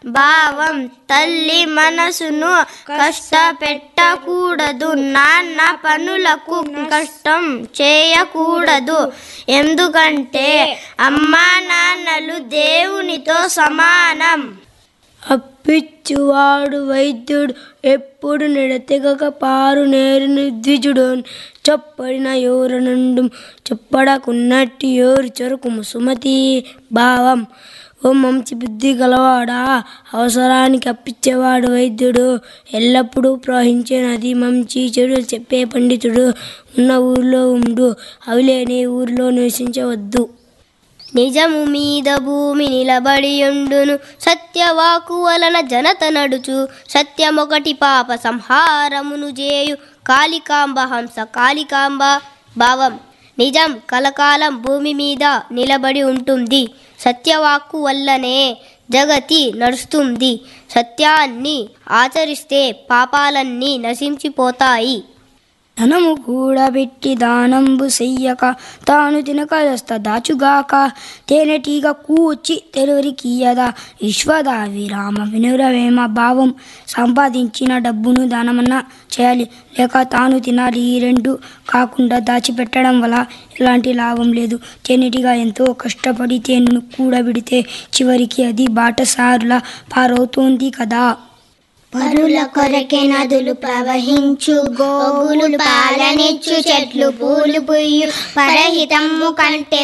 భావం తల్లి మనసును కష్టపెట్టకూడదు నాన్న పనులకు కష్టం చేయకూడదు ఎందుకంటే అమ్మా నాన్నలు దేవునితో సమానం అప్పిచ్చువాడు వైద్యుడు ఎప్పుడు నిడతెగక పారు నేరు నిర్ద్విజుడు చొప్పడిన ఎవరు నుండు చొప్పడకున్నట్టు ఎవరు చెరుకుము సుమతి భావం ఓ మంచి బుద్ధి గలవాడా అవసరానికి అప్పిచ్చేవాడు వైద్యుడు ఎల్లప్పుడూ ప్రవహించే నది మంచి చెడు చెప్పే పండితుడు ఉన్న ఊరిలో ఉండు అవి లేని ఊరిలో నివసించవద్దు నిజము మీద భూమి నిలబడియుండును సత్యవాకు వలన జనత నడుచు సత్యమొకటి పాప సంహారమును చేయు కాళికాంబ హంస కాళికాంబ భావం నిజం కలకాలం భూమి మీద నిలబడి ఉంటుంది సత్యవాక్కు వల్లనే జగతి నడుస్తుంది సత్యాన్ని ఆచరిస్తే పాపాలన్నీ నశించిపోతాయి ధనము కూడబెట్టి దానంబు చెయ్యక తాను తినక దస్త దాచుగాక తేనెటీగ కూచి తెరువరికియదా విశ్వద విరామ వినురవేమ భావం సంపాదించిన డబ్బును దానమన్నా చేయాలి లేక తాను తినాలి ఈ రెండు కాకుండా దాచిపెట్టడం వల్ల ఎలాంటి లాభం లేదు తేనెటీగ ఎంతో కష్టపడి తేనెను కూడబెడితే చివరికి అది బాటసారులా పారవుతోంది కదా పరుల కొరకే నదులు ప్రవహించు గోగులు పాలనిచ్చు చెట్లు పూలు పుయ్యు పరహితము కంటే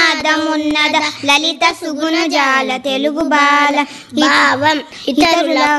పన్మాదమున్నద లలిత సుగుణ జాల తెలుగు బాల భావం ఇతరుల